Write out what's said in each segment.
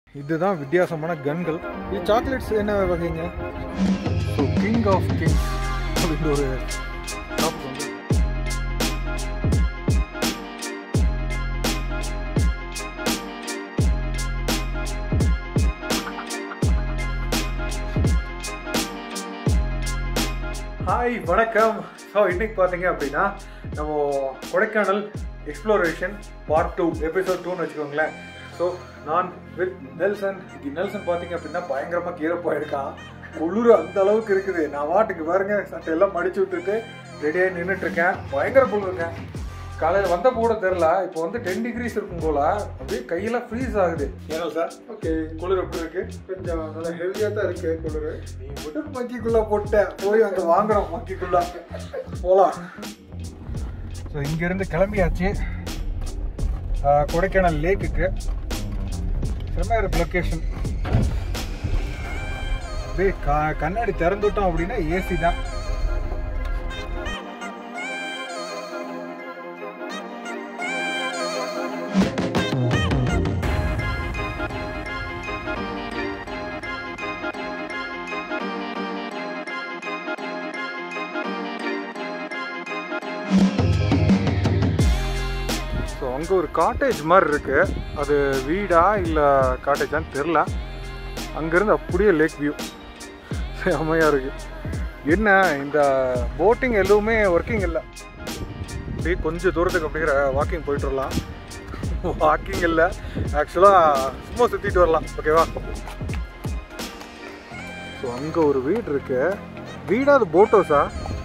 இதுதான் வித்தியாசமான கன்கள் இது சாக்லேட்ஸ் என்ன வகைங்க ஸோ கிங் ஆஃப் கிங்ஸ் அப்படின்ற ஒரு ஷாப் வந்து ஹாய் வணக்கம் ஸோ இன்னைக்கு பார்த்தீங்க அப்படின்னா நம்ம Kodaikanal exploration part two episode டூன்னு வச்சுக்கோங்களேன் ஸோ நான் வித் நெல்சன் நெல்சன் பார்த்தீங்க அப்படின்னா பயங்கரமாக கீரப்பாயிருக்கான் குளிர் அந்த அளவுக்கு இருக்குது நான் வாட்டுக்கு பாருங்க சட்டையெல்லாம் மடிச்சு விட்டுட்டு ரெடியாகி நின்றுட்டு இருக்கேன் பயங்கர குளிருங்க காலையில் வந்த கூட தெரில இப்போ வந்து டென் டிகிரிஸ் இருக்கும் போல அப்படியே கையெல்லாம் ஃப்ரீஸ் ஆகுது ஏன்னா சார் ஓகே குளிர் எப்படி இருக்கு கொஞ்சம் நல்லா ஹெவியாக தான் இருக்கு குளிர் நீ மட்டும் மக்கிக்குள்ள போட்ட போய் அங்கே வாங்குறோம் மக்கிக்குள்ள போகலாம் ஸோ இங்கேருந்து கிளம்பியாச்சு ஆஹ், கொடைக்கானல் லேக்குக்கு செம்மையாக இருக்கு லொக்கேஷன் அப்படியே கா கண்ணாடி திறந்துட்டோம் அப்படின்னா ஏசி தான் ஸோ அங்கே ஒரு காட்டேஜ் மாதிரி இருக்கு அது வீடா இல்லை காட்டேஜான்னு தெரில அங்கேருந்து அப்படியே லேக் வியூ செம்மையாக இருக்கு என்ன இந்த போட்டிங் எதுவுமே ஒர்க்கிங் இல்லை அப்படியே கொஞ்சம் தூரத்துக்கு அப்படிங்கிற வாக்கிங் போயிட்டு வரலாம் வாக்கிங் இல்லை ஆக்சுவலாக சும்மா சுற்றிட்டு வரலாம் ஓகேவா ஸோ அங்கே ஒரு வீடு இருக்கு வீடா அது போட் ஹவுஸா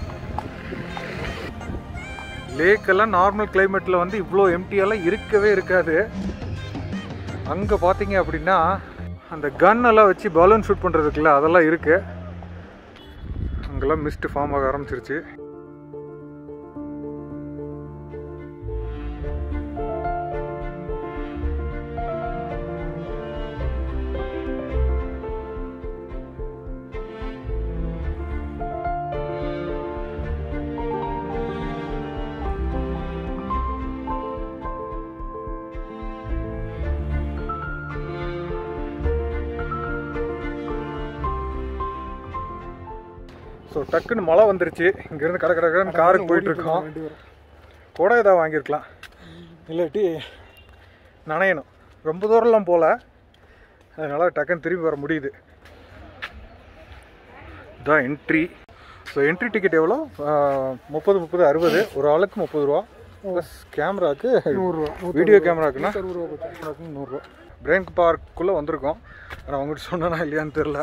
லேக்கெல்லாம் நார்மல் கிளைமேட்டில் வந்து இவ்வளோ எம்டியெல்லாம் இருக்கவே இருக்காது அங்கே பார்த்தீங்க அப்படின்னா அந்த கன் எல்லாம் வச்சு பலூன் ஷூட் பண்ணுறதுக்குள்ள அதெல்லாம் இருக்குது அங்கெல்லாம் மிஸ்ட் ஃபார்ம் ஆக ஆரம்பிச்சிருச்சு ஸோ டக்குன்னு மழை வந்துருச்சு இங்கேருந்து கடை கடை கடைன்னு காருக்கு போயிட்டு இருக்கோம் கூட ஏதாவது வாங்கியிருக்கலாம் இல்லாட்டி நனையணும் ரொம்ப தூரம்லாம் போகல அதனால் டக்குன்னு திரும்பி வர முடியுது இதான் என்ட்ரி ஸோ என்ட்ரி டிக்கெட் எவ்வளோ முப்பது முப்பது அறுபது ஒரு ஆளுக்கு முப்பது ரூபா ப்ளஸ் கேமராக்கு நூறுரூவா வீடியோ கேமராக்குன்னா நூறுரூவா பிரெயின் பார்க்குள்ளே வந்திருக்கோம் ஆனால் அவங்ககிட்ட சொன்னா இல்லையான்னு தெரில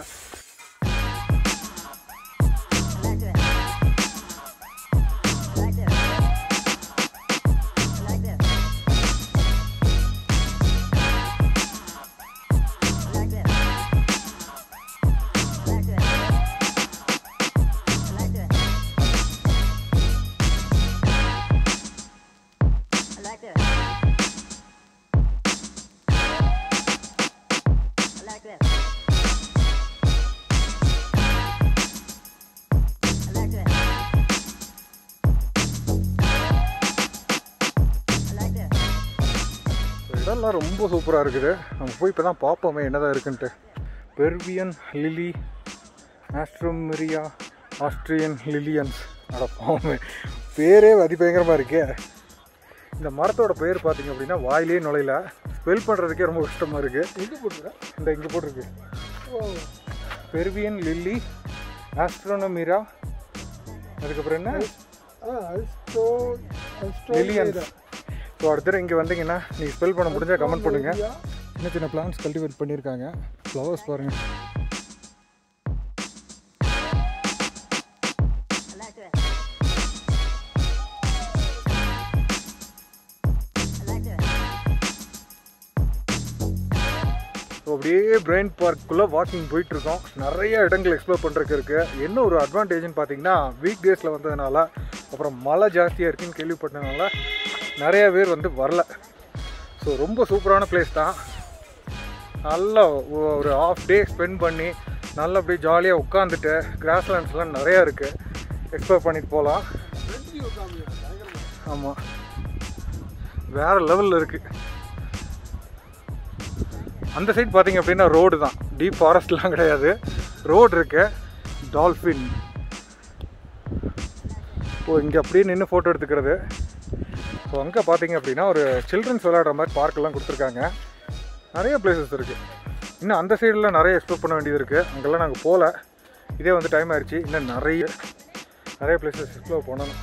இடம்லாம் ரொம்ப சூப்பராக இருக்குது நம்ம போய் இப்போ தான் பார்ப்போமே என்னதான் இருக்குன்ட்டு பெர்வியன் லிலி ஆஸ்ட்ரோமெரியா ஆஸ்ட்ரியன் லிலியன்ஸ் அடப்பாமே பேரே அதிபயங்கரமாக இருக்கே இந்த மரத்தோட பேர் பார்த்தீங்க அப்படின்னா வாயிலே நுழையில ஸ்பெல் பண்ணுறதுக்கே ரொம்ப கஷ்டமாக இருக்குது எங்கே போட்டுருக்கா இந்த இங்கே போட்டிருக்கு பெர்வியன் லில்லி ஆஸ்ட்ரோனமிரா அதுக்கப்புறம் என்ன லிலியன்ஸ் ஸோ அடுத்த இங்கே வந்தீங்கன்னா நீங்கள் ஸ்பெல் பண்ண முடிஞ்சால் கமெண்ட் பண்ணுங்கள் சின்ன சின்ன பிளான்ஸ் கல்டிவேட் பண்ணியிருக்காங்க ஃப்ளவர்ஸ் பாருங்கள் ஸோ அப்படியே பிரெயின் பார்க்குள்ளே வாக்கிங் போயிட்டுருக்கோம் நிறைய இடங்கள் எக்ஸ்ப்ளோர் பண்ணுறதுக்கு இருக்குது என்ன ஒரு அட்வான்டேஜ்னு பார்த்தீங்கன்னா வீக் டேஸில் வந்ததுனால அப்புறம் மழை ஜாஸ்தியாக இருக்குன்னு கேள்விப்பட்டதுனால நிறைய பேர் வந்து வரல ஸோ ரொம்ப சூப்பரான பிளேஸ் தான் நல்லா ஒ- ஒரு ஆஃப் டே ஸ்பெண்ட் பண்ணி நல்லா அப்படியே ஜாலியாக உட்காந்துட்டு கிராஸ்லேண்ட்ஸ்லாம் நிறையா இருக்குது எக்ஸ்ப்ளோர் பண்ணிட்டு போகலாம் ஆமாம் வேறு லெவலில் இருக்குது அந்த சைடு பார்த்தீங்க அப்படின்னா ரோடு தான் டீப் ஃபாரஸ்ட்லாம் கிடையாது ரோடு இருக்கு டால்ஃபின் ஓ இங்கே அப்படியே நின்று ஃபோட்டோ எடுத்துக்கிறது ஸோ அங்கே பார்த்தீங்க அப்படின்னா ஒரு சில்ட்ரன்ஸ் விளையாடுற மாதிரி பார்க்கெல்லாம் கொடுத்துருக்காங்க நிறைய பிளேசஸ் இருக்குது இன்னும் அந்த சைடில் நிறைய எக்ஸ்ப்ளோர் பண்ண வேண்டியது இருக்குது அங்கெல்லாம் நாங்கள் போகல இதே வந்து டைம் ஆயிடுச்சு இன்னும் நிறைய நிறைய பிளேசஸ் எக்ஸ்ப்ளோர் பண்ணணும்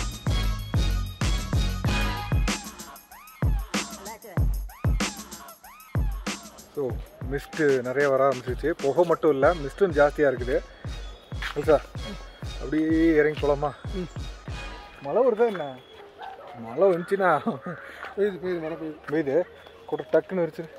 ஸோ மிஸ்ட்டு நிறைய வர ஆரம்பிச்சிச்சு புகை மட்டும் இல்லை மிஸ்ட்டும் ஜாஸ்தியாக இருக்குது சார் அப்படியே இறங்கி போகலாமா மழை வருதா என்ன மழை வந்துச்சுன்னா பெய்யுது பெய்யுது மழை பெய்யுது பெய்யுது கூட டக்குன்னு வச்சு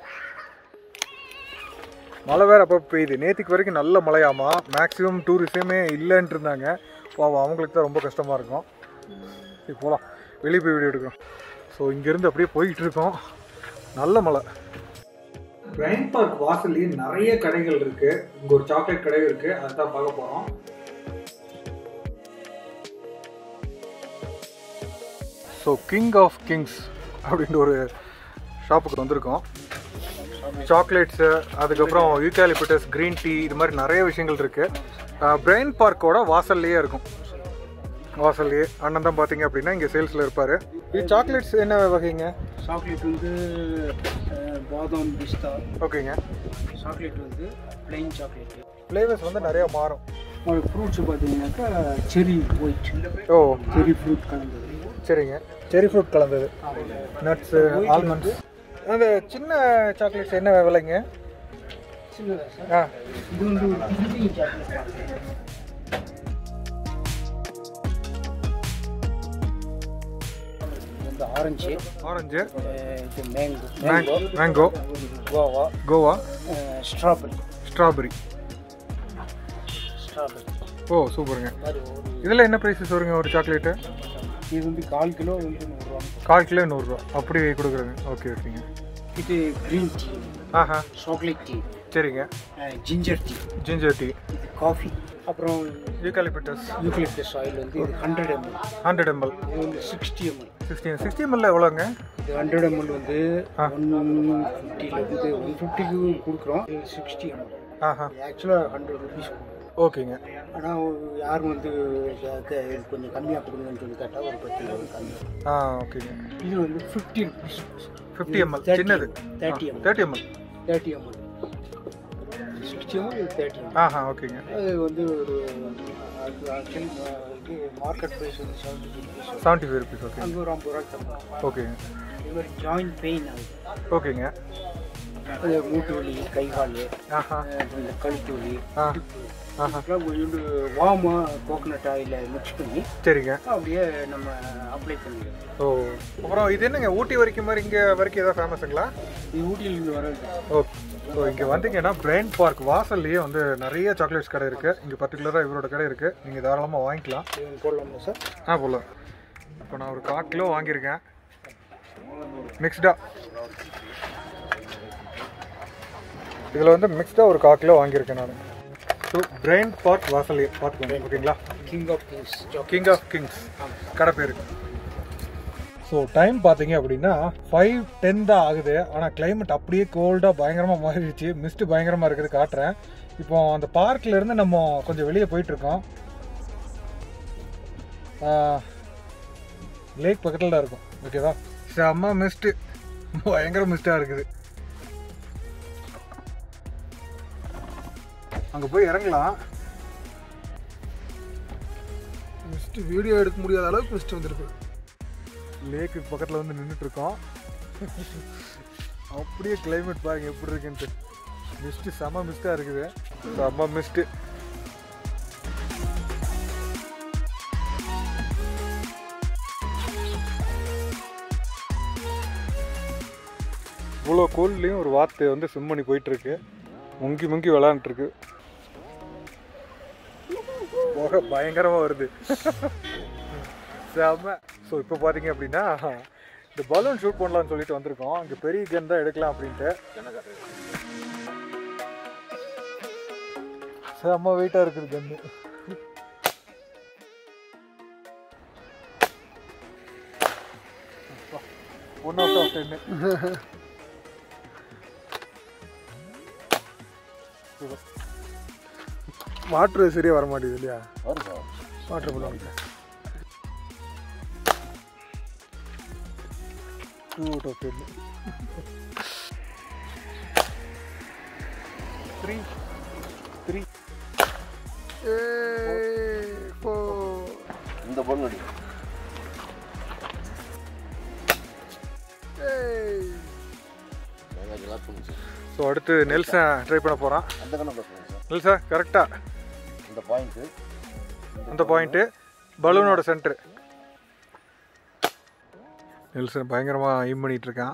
மழை வேறு அப்போ பெய்யுது நேற்றுக்கு வரைக்கும் நல்ல மழையாமா மேக்ஸிமம் டூரிசமே இல்லைன்ட்டு இருந்தாங்க பாவம் அவங்களுக்கு தான் ரொம்ப கஷ்டமாக இருக்கும் சரி போகலாம் வெளியே போய் வீடியோ எடுக்கிறோம் ஸோ இங்கேருந்து அப்படியே போய்கிட்டு இருக்கோம் நல்ல மழை பிரைன் பார்க் வாசல்லையே நிறைய கடைகள் இருக்கு இங்க ஒரு சாக்லேட் கடை இருக்கு அதான் பார்க்க போறோம் ஸோ கிங் ஆஃப் கிங்ஸ் அப்படின்ற ஒரு ஷாப்புக்கு வந்திருக்கோம் சாக்லேட்ஸு அதுக்கப்புறம் யூகாலிபிட்டஸ் க்ரீன் டீ இது மாதிரி நிறைய விஷயங்கள் இருக்கு பிரெயின் பார்க்கோட வாசல்லையே இருக்கும் வாசல்லையே அண்ணன் தான் பார்த்தீங்க அப்படின்னா இங்கே சேல்ஸில் இருப்பார் இது சாக்லேட்ஸ் என்ன வகைங்க சாக்லேட் வந்து அஹ், பாதாம் பிஸ்தா ஓகேங்க சாக்லேட் வந்து பிளெயின் சாக்லேட் ஃப்ளேவர்ஸ் வந்து நிறைய மாறும் ஃப்ரூட்ஸ் பார்த்தீங்கன்னாக்கா செரி ஒயிட் ஓ செரி ஃப்ரூட் கலந்தது சரிங்க செரி ஃப்ரூட் கலந்தது நட்ஸு ஆல்மண்ட்ஸ் அந்த சின்ன சாக்லேட்ஸ் என்ன விலைங்க சின்னதா சார் ஆ இது வந்து ஒரு பிஞ்சிங் சாக்லேட் இது வந்து ஆரஞ்சு ஆரஞ்சு இது mango mango mango guava guava strawberry strawberry strawberry oh சூப்பருங்க மாதிரி ஒரு இதில் என்ன ப்ரைஸஸ் வருங்க ஒரு சாக்லேட்டு இது வந்து கால் கிலோ வந்து நூறுரூவா கால் கிலோ நூறுரூவா அப்படி கொடுக்குறேங்க ஓகே ஓகேங்க இது க்ரீன் டீ ஆஹா சாக்லேட் டீ சரிங்க ஜிஞ்சர் டீ ஜிஞ்சர் டீ இது காஃபி அப்புறம் யூகாலிபிட்டஸ் யூக்லிப்டஸ் ஆயில் வந்து இது ஹண்ட்ரட் எம்எல் ஹண்ட்ரட் எம்எல் இது வந்து சிக்ஸ்டி எம்எல் சிக்ஸ்டீன் சிக்ஸ்டி எம்எல்ல எவ்வளோங்க இது ஹண்ட்ரட் எம்எல் வந்து ஆ. ஒன் ஃபிஃப்டிலேருந்து ஒன் ஃபிஃப்டிக்கு கொடுக்குறோம் இது சிக்ஸ்டி எம்எல் ஆஹா ஆக்சுவலாக ஹண்ட்ரட் ருபீஸ் ஓகேங்க ஆனால் யாரும் வந்து க- க- இது கொஞ்சம் கம்மியாக கொடுங்கன்னு சொல்லி கேட்டால் ஒரு பத்து ரூபா கம்மி ஆ ஓகேங்க இது வந்து ஃபிஃப்டி ருபீஸ் ஃபிஃப்டி எம்எல் சின்னது thirty ml thirty ml thirty ml sixty ml இது தேர்ட்டி எம்எல் ஆஹா ஓகேங்க அது வந்து ஒரு ஆக்சுவலி மார்க்கெட் ப்ரைஸ் வந்து seventy rupees seventy five rupees okay அங்கே ஒரு ஐம்பது ரூபாய்க்கு தருவாங்க ஓகேங்க இது மாதிரி ஜாயிண்ட் பெயின் ஆகுது ஓகேங்க அது மூட்டு வலி கை கால் ஆஹா இந்த கழுத்து வலி ஆ இடுப்பு ஆஹா இதுக்கெல்லாம் கொஞ்சோண்டு வாமா கோகனட் ஆயில மிக்ஸ் பண்ணி சரிங்க அப்படியே நம்ம அப்ளை பண்ணிடுவோம் ஓ அப்புறம் இது என்னங்க ஊட்டி வரைக்கும் மாதிரி இங்கே வரைக்கும் ஏதாவது ஃபேமஸுங்களா இது ஊட்டியிலிருந்து வர்றது ஓ ஸோ இங்கே வந்தீங்கன்னா பிரெயின் பார்க் வாசல்லையே வந்து நிறைய சாக்லேட்ஸ் கடை இருக்குது இங்கே பர்டிகுலராக இவரோட கடை இருக்குது நீங்கள் தாராளமாக வாங்கிக்கலாம் இது போடலாமா சார் ஆ போகலாம் இப்போ நான் ஒரு கால் கிலோ வாங்கியிருக்கேன் மிக்ஸ்டா இதில் வந்து மிக்ஸ்டாக ஒரு கால் கிலோ வாங்கியிருக்கேன் நான் ஸோ பிரெயின் பார்க் வாசல்லையே பார்த்துக்கோங்க ஓகேங்களா king of kings king of kings கடை பேர் ஸோ டைம் பார்த்தீங்க அப்படின்னா ஃபைவ் டென் தான் ஆகுது ஆனால் climate அப்படியே கோல்டாக பயங்கரமாக மாறிடுச்சு மிஸ்ட் பயங்கரமாக இருக்குது காட்டுறேன் இப்போ அந்த பார்க்ல இருந்து நம்ம கொஞ்சம் வெளியே போயிட்டுருக்கோம் லேக் பக்கத்தில் தான் இருக்கும் ஓகேவா செம்ம மிஸ்ட்டு பயங்கர மிஸ்டாக இருக்குது அங்கே போய் இறங்கலாம் மிஸ்ட் வீடியோ எடுக்க முடியாத அளவுக்கு மிஸ்ட் வந்திருக்கு லேக்கு பக்கத்தில் வந்து நின்றுட்டு இருக்கோம் அப்படியே கிளைமேட் பாருங்க எப்படி இருக்குன்ட்டு மிஸ்ட்டு செம மிஸ்டாக இருக்குது செம மிஸ்ட்டு இவ்வளோ கோல்ட்லேயும் ஒரு வாத்து வந்து ஸ்விம் பண்ணி போயிட்டு இருக்கு முங்கி முங்கி விளாண்டுட்டு இருக்கு புகை பயங்கரமாக வருது செம ஸோ இப்போ பார்த்தீங்க அப்படின்னா இந்த பலூன் ஷூட் பண்ணலாம்னு சொல்லிட்டு வந்திருக்கோம் இங்கே பெரிய கன் தான் எடுக்கலாம் அப்படின்ட்டு செம்ம வெயிட்டாக இருக்குது கன்னு ஒன் அவுட் ஆஃப் டென்னு வாட்ரு சரியாக வர மாட்டேங்குது இல்லையா வரும் சார் வாட்டர் பலூனுக்கு two out of ten three three four இந்த பொருள் அடி லாக் பண்ணுங்க சார் ஸோ அடுத்து நெல்சன் ட்ரை பண்ண போகிறான் அந்த கண்ணை பார்த்துங்க சார் நெல்சா கரெக்டாக இந்த பாயிண்ட்டு அந்த பாயிண்ட்டு பலூனோட சென்டர் நெல்சன் பயங்கரமாக aim பண்ணிட்டு இருக்கான்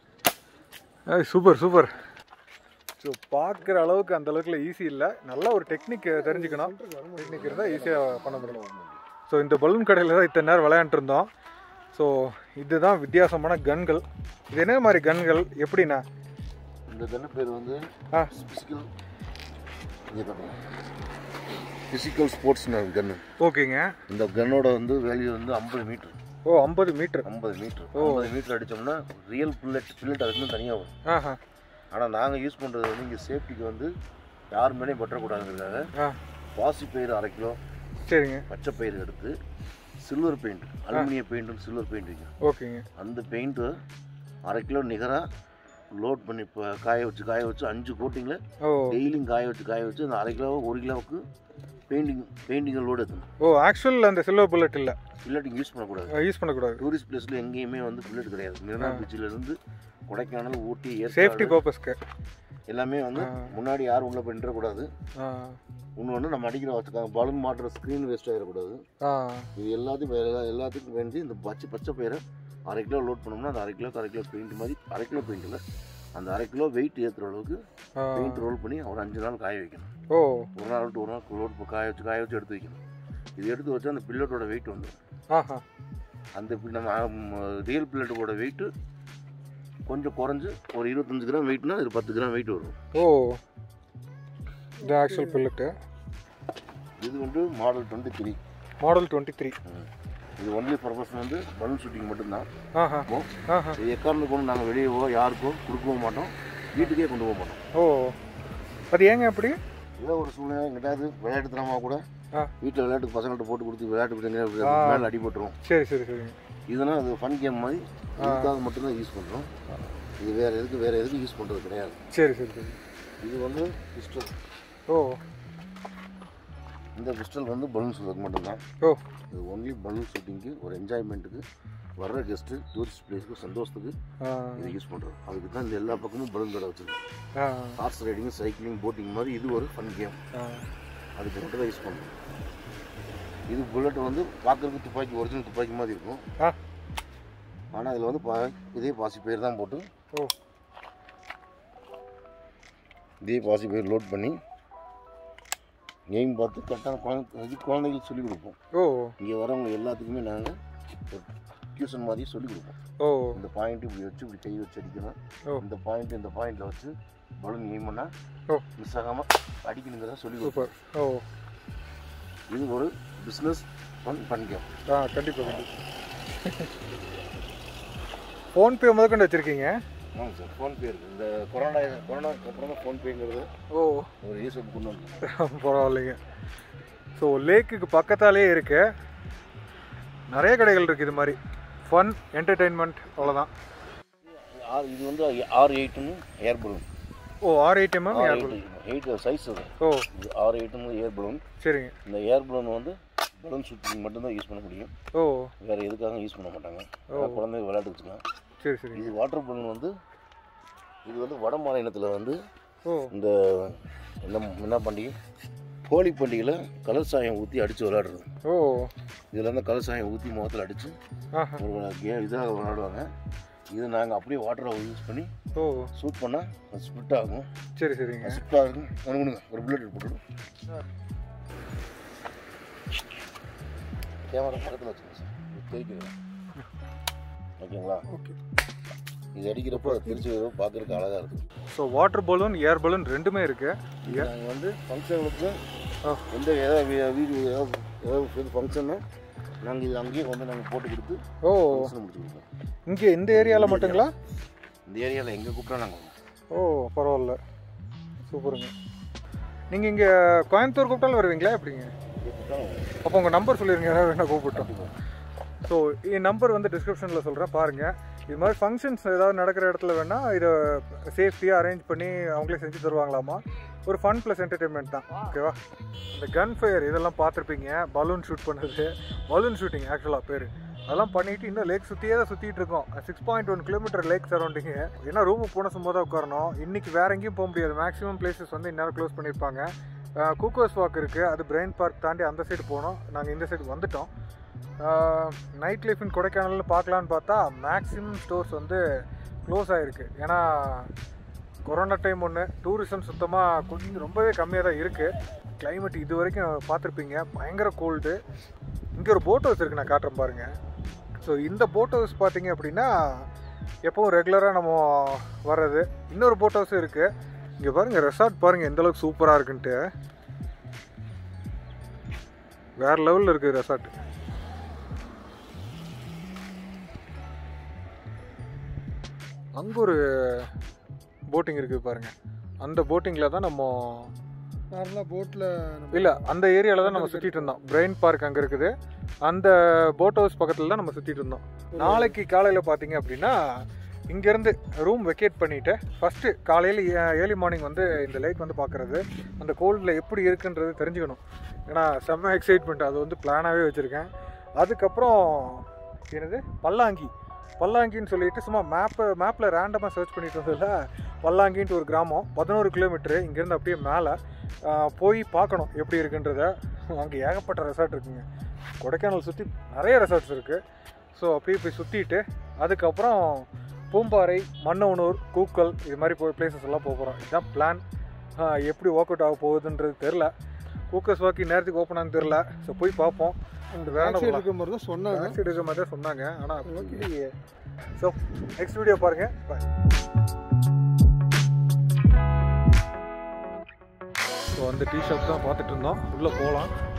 ஏய் சூப்பர் சூப்பர் ஸோ பார்க்குற அளவுக்கு அந்த அளவுக்குல ஈஸி இல்லை நல்ல ஒரு டெக்னிக் தெரிஞ்சுக்கணும் டெக்னிக் இருந்தால் ஈஸியாக பண்ண முடியும் ஸோ இந்த பலூன் கடையில் தான் இத்தனை நேரம் விளையாண்டுட்டு இருந்தோம் ஸோ இதுதான் வித்தியாசமான கன்கள் இது என்ன மாதிரி கன்கள் எப்படிண்ணா இந்த கண்ணு பேர் வந்து ஆ ஃபிசிக்கல் இங்கே காட்டுங்க ஃபிசிக்கல் ஸ்போர்ட்ஸ் கன்னு ஓகேங்க இந்த கன்னோட வந்து வேல்யூ வந்து ஐம்பது மீட்ரு ஓ ஐம்பது மீட்ரு ஐம்பது மீட்ரு ஐம்பது மீட்டர் அடித்தோம்னா ரியல் புல்லட் புல்லட் அதுக்கு தனியாக வரும் ஆஹா ஆனால் நாங்கள் யூஸ் பண்ணுறது வந்து இங்கே சேஃப்டிக்கு வந்து யார் மேலேயும் பற்றக்கூடாதுங்கிறதுக்காக ஆ பாசி பயிர் அரை கிலோ சரிங்க பச்சை பயிர் எடுத்து சில்வர் பெயிண்ட் அலுமினிய பெயிண்ட்னு சில்வர் பெயிண்ட் வைக்கும் ஓகேங்க அந்த பெயிண்ட்டு அரை கிலோ நிகராக லோட் பண்ணி இப்போ காய வச்சு காய வச்சு அஞ்சு கோட்டிங்கில் ஓ டெய்லியும் காய வச்சு காய வச்சு அந்த அரை கிலோ ஒரு கிலோவுக்கு பெயிண்டிங் பெயிண்டிங்கை லோடு எடுக்கணும் ஓ ஆக்சுவல் அந்த சில்வர் புல்லட் இல்லை புல்லட்டிங் யூஸ் பண்ணக்கூடாது யூஸ் பண்ணக்கூடாது டூரிஸ்ட் பிளேஸில் எங்கேயுமே வந்து புல்லட் கிடையாது மெரினா பீச்சிலேருந்து கொடைக்கானல் ஊட்டி சேஃப்டி ஏற்காடு பர்பஸ்க்கு எல்லாமே வந்து முன்னாடி யாரும் உள்ள பண்ணிடக்கூடாது ஆ இன்னொன்று நம்ம அடிக்கிற வச்சுக்காங்க பலூன் மாட்டுற ஸ்க்ரீன் வேஸ்ட் ஆகிடக்கூடாது ஆ இது எல்லாத்தையும் வேற எல்லா- எல்லாத்துக்கும் வேண்டி இந்த பச்சை பச்சை பயிரை அரை கிலோ லோட் பண்ணோம்னா அந்த அரை கிலோ அரை கிலோ பெயிண்ட் மாதிரி அரை கிலோ பெயிண்டில் அந்த அரை கிலோ வெயிட் ஏற்றுற அளவுக்கு ஆ. பெயிண்ட் ரோல் பண்ணி ஒரு அஞ்சு நாள் காய வைக்கணும் ஓ ஒரு நாள் விட்டு ஒரு நாள் லோட் காய வச்சு காய வச்சு எடுத்து வைக்கணும் இது எடுத்து வச்சா அந்த பில்லட்டோட வெயிட் வந்துடும் ஆஹா அந்த பி- நம்ம ரியல் பில்லட்டோட வெயிட்டு கொஞ்சம் குறைஞ்சு ஒரு இருபத்தஞ்சு கிராம் வெயிட்னா இது பத்து கிராம் வெயிட் வரும் ஓ இது ஆக்சுவல் பில்லட்டு இது வந்து model twenty three model twenty three இது ஒன்லி பர்பஸ் வந்து பலூன் ஷூட்டிங் மட்டும்தான் ஆஹா இருக்கும். ஆஹா இது எக்காரணத்துக்கு கொண்டு நாங்கள் வெளியவோ யாருக்கோ கொடுக்கவும் மாட்டோம் வீட்டுக்கே கொண்டு போக மாட்டோம் ஓ அது ஏங்க அப்படி ஏதோ ஒரு சூழ்நிலை எங்கிட்டாவது விளையாட்டுத்தனமாக கூட ஆ வீட்டில் விளையாட்டு பசங்கள்ட்ட போட்டு கொடுத்து விளையாட்டு விட்டு மேலே அடிபட்டுரும் சரி சரி சரிங்க இதனால் அது ஃபன் கேம் மாதிரி இதுக்காக மட்டும்தான் யூஸ் பண்ணுறோம் இது வேறு எதுக்கு வேறு எதுக்கு யூஸ் பண்ணுறது கிடையாது சரி சரி சரி இது வந்து பிஸ்டல் ஓ இந்த பிஸ்டல் வந்து பலூன் ஷூட்டுக்கு மட்டும்தான் ஓ இது ஒன்லி பலூன் ஷூட்டிங்க்கு ஒரு என்ஜாய்மெண்ட்டுக்கு வர்ற கெஸ்ட்டு டூரிஸ்ட் பிளேஸ்க்கு சந்தோஷத்துக்கு ஆ இதை யூஸ் பண்ணுறோம் அதுக்கு தான் இந்த எல்லா பக்கமும் பலூன் கடை வச்சுருக்கோம் ஆ ஹார்ஸ் ரைடிங் சைக்கிளிங் போட்டிங் மாதிரி இது ஒரு ஃபன் கேம் ஆ அதுக்கு மட்டும் தான் யூஸ் பண்ணுறோம் இது புல்லட் வந்து பார்க்கறதுக்கு துப்பாக்கி ஒரிஜினல் துப்பாக்கி மாதிரி இருக்கும் ஆ ஆனால் இதில் வந்து பா இதே பாசி பயிர் தான் போட்டு ஓ இதே பாசி பயிர் லோட் பண்ணி எய்ம் பார்த்து கரெக்டான குழந்தை இது குழந்தைகளுக்கு சொல்லிக் கொடுப்போம் ஓ இங்கே வரவங்க எல்லாத்துக்குமே நாங்கள் ஒரு டியூஷன் மாதிரி சொல்லிக் கொடுப்போம் ஓ இந்த பாயிண்ட் இப்படி வச்சு இப்படி கை வச்சு அடிக்கணும் ஓ. இந்த பாயிண்ட் இந்த பாயிண்டில் வச்சு பலூன் எய்ம் பண்ணால் ஓ மிஸ் ஆகாமல் அடிக்கணுங்கிறத சொல்லி கொடுப்போம் சூப்பர் ஓ இது ஒரு பிஸ்னஸ் ஃபன் ஃபன் கேம் ஆ கண்டிப்பாக கண்டிப்பாக ஃபோன்பே முதற்கொண்டு வச்சுருக்கீங்க ஆமாம் சார் ஃபோன்பே இருக்குது இந்த கொரோனா கொரோனாக்கு அப்புறம் தான் ஃபோன்பேங்கிறது ஓ ஒரு யூஸ் கொண்டு வந்து பரவாயில்லைங்க ஸோ லேக்குக்கு பக்கத்தாலே இருக்கு நிறைய கடைகள் இருக்குது இது மாதிரி ஃபன் என்டர்டெயின்மெண்ட் அவ்வளோதான் ஆறு இது வந்து ஆறு எயிட்டுன்னு air balloon oh or item ஆறு ஏர் எயிட் எயிட் சைஸ் அது ஓ இது ஆறு எயிட்டுன்னு ஏர் பலூன் சரிங்க இந்த ஏர் பலூன் வந்து பலூன் ஷூட்டிங் மட்டும்தான் யூஸ் பண்ண முடியும் ஓ வேறு எதுக்காக யூஸ் பண்ண மாட்டாங்க அதான் குழந்தை விளையாட்டு வச்சுக்கலாம் சரி சரி இது வாட்டர் பலூன் வந்து இது வந்து வட மாநிலத்தில் வந்து ஓ இந்த என்ன என்ன பண்டிகை ஹோலி பண்டிகையில் கலர் சாயம் ஊற்றி அடித்து விளையாடுறது ஓ இதில் வந்து கலர் சாயம் ஊற்றி முகத்தில் அடித்து ஆஹா ஒரு கே இதாக விளையாடுவாங்க இது நாங்கள் அப்படியே வாட்டரை யூஸ் பண்ணி ஓ ஷூட் பண்ணால் அது ஸ்பிட் ஆகும் சரி சரிங்க ஸ்பிட் ஆகும் ஒன்று ஒன்று ஒரு புல்லட் போட்டுடும் கேமரா பக்கத்தில் வச்சுக்கோங்க சார் இது தெரிக்கிறது ஓகேங்களா ஓகே இது அடிக்கிறப்போ அது பிரிச்சு வரும் பார்க்குறதுக்கு அழகாக இருக்கும் so water balloon air balloon ரெண்டுமே இருக்கு நாங்கள் வந்து ஃபங்க்ஷனுக்கு ஆ. எந்த ஏதாவது வீடியோ ஏதாவது ஏதாவது ஃபங்க்ஷன்னா நாங்கள் இது அங்கேயே வந்து நாங்கள் போட்டு கொடுத்து ஓ ஃபங்க்ஷன் முடிச்சு கொடுப்போம் இங்கே இந்த ஏரியாவில் மட்டுங்களா இந்த ஏரியாவில் எங்கே கூப்பிட்டா நாங்கள் வரோம் ஓ பரவாயில்ல சூப்பருங்க நீங்கள் இங்கே கோயம்புத்தூர் கூப்பிட்டாலும் வருவீங்களா எப்படிங்க அப்போ உங்கள் நம்பர் சொல்லிடுங்க யாராவது வேணா கூப்பிட்டோம் ஸோ என் நம்பர் வந்து டிஸ்கிரிப்ஷனில் சொல்கிறேன் பாருங்கள் இது மாதிரி ஃபங்க்ஷன்ஸ் ஏதாவது நடக்கிற இடத்துல வேணால் இதை சேஃப்டியாக அரேஞ்ச் பண்ணி அவங்களே செஞ்சு தருவாங்களாமா ஒரு ஃபன் ப்ளஸ் என்டர்டெயின்மெண்ட் தான் ஓகேவா இந்த கன் ஃபயர் இதெல்லாம் பார்த்துருப்பீங்க பலூன் ஷூட் பண்ணது பலூன் ஷூட்டிங் ஆக்சுவலாக பேர் அதெல்லாம் பண்ணிட்டு இன்னும் லேக் சுற்றியே தான் சுற்றிட்டு இருக்கோம் six point one kilometre lake surrounding ஏன்னா ரூமுக்கு போன சும்மா தான் உட்காரணும் இன்னைக்கு வேற எங்கேயும் போக முடியாது மேக்ஸிமம் பிளேசஸ் வந்து இந்நேரம் க்ளோஸ் பண்ணியிருப்பாங்க கூக்கோஸ் வாக் இருக்குது அது பிரெயின் பார்க் தாண்டி அந்த சைடு போனோம் நாங்கள் இந்த சைடு வந்துட்டோம் நைட் லைஃப் இன் கொடைக்கானல்னு பார்க்கலான்னு பார்த்தா மேக்ஸிமம் ஸ்டோர்ஸ் வந்து க்ளோஸ் ஆகிருக்கு ஏன்னா கொரோனா டைம் ஒன்று டூரிசம் சுத்தமாக கொஞ்சம் ரொம்பவே கம்மியாக தான் இருக்குது கிளைமேட் இது வரைக்கும் பார்த்துருப்பீங்க பயங்கர கோல்டு இங்கே ஒரு போட் ஹவுஸ் இருக்குது நான் காட்டுறேன் பாருங்கள் ஸோ இந்த போட் ஹவுஸ் பார்த்தீங்க அப்படின்னா எப்பவும் ரெகுலராக நம்ம வர்றது இன்னொரு போட் ஹவுஸும் இருக்குது இங்கே பாருங்கள் ரெசார்ட் பாருங்கள் எந்த அளவுக்கு சூப்பராக இருக்குன்ட்டு வேறு லெவலில் இருக்குது ரெசார்ட் அங்கே ஒரு போட்டிங் இருக்குது பாருங்கள் அந்த போட்டிங்கில் தான் நம்ம நார்மலாக போட்டில் இல்லை அந்த ஏரியாவில் தான் நம்ம சுற்றிட்டு இருந்தோம் பிரெயின் பார்க் அங்கே இருக்குது அந்த போட் ஹவுஸ் பக்கத்தில் தான் நம்ம சுற்றிட்டு இருந்தோம் நாளைக்கு காலையில் பார்த்தீங்க அப்படின்னா இங்கேருந்து ரூம் வெக்கேட் பண்ணிவிட்டு ஃபஸ்ட்டு காலையில் ஏர்லி மார்னிங் வந்து இந்த லேக் வந்து பார்க்குறது அந்த கோல்டில் எப்படி இருக்குன்றது தெரிஞ்சுக்கணும் ஏன்னா செம்ம எக்ஸைட்மெண்ட் அது வந்து பிளானாகவே வச்சுருக்கேன் அதுக்கப்புறம் என்னது பல்லாங்கி பல்லாங்கின்னு சொல்லிட்டு சும்மா மேப்பு மேப்பில் ரேண்டமாக சர்ச் பண்ணிட்டு வந்ததில் பல்லாங்கின்ட்டு ஒரு கிராமம் பதினோரு கிலோமீட்டரு இங்கேருந்து அப்படியே மேலே போய் பார்க்கணும் எப்படி இருக்குன்றத அங்கே ஏகப்பட்ட ரெசார்ட் இருக்குங்க கொடைக்கானல் சுற்றி நிறைய ரெசார்ட்ஸ் இருக்குது ஸோ அப்படியே போய் சுற்றிட்டு அதுக்கப்புறம் பூம்பாறை மன்னவனூர் கூக்கல் இது மாதிரி போய் பிளேசஸ் எல்லாம் போக போகிறோம் இதுதான் பிளான் எப்படி ஒர்க் அவுட் ஆக போகுதுன்றது தெரில கூக்கஸ் வாக்கி நேரத்துக்கு ஓப்பன் ஆனு தெரில ஸோ போய் பார்ப்போம் அந்த வேற பேக் சைடு போலாம். இருக்க மாதிரி தான் சொன்னாங்க பேக் சைடு இருக்கிற மாதிரி தான் சொன்னாங்க ஆனால் ஸோ நெக்ஸ்ட் வீடியோ பாருங்கள் பாய் ஸோ அந்த டீ ஷாப் தான் பார்த்துட்டு இருந்தோம் உள்ளே போகலாம்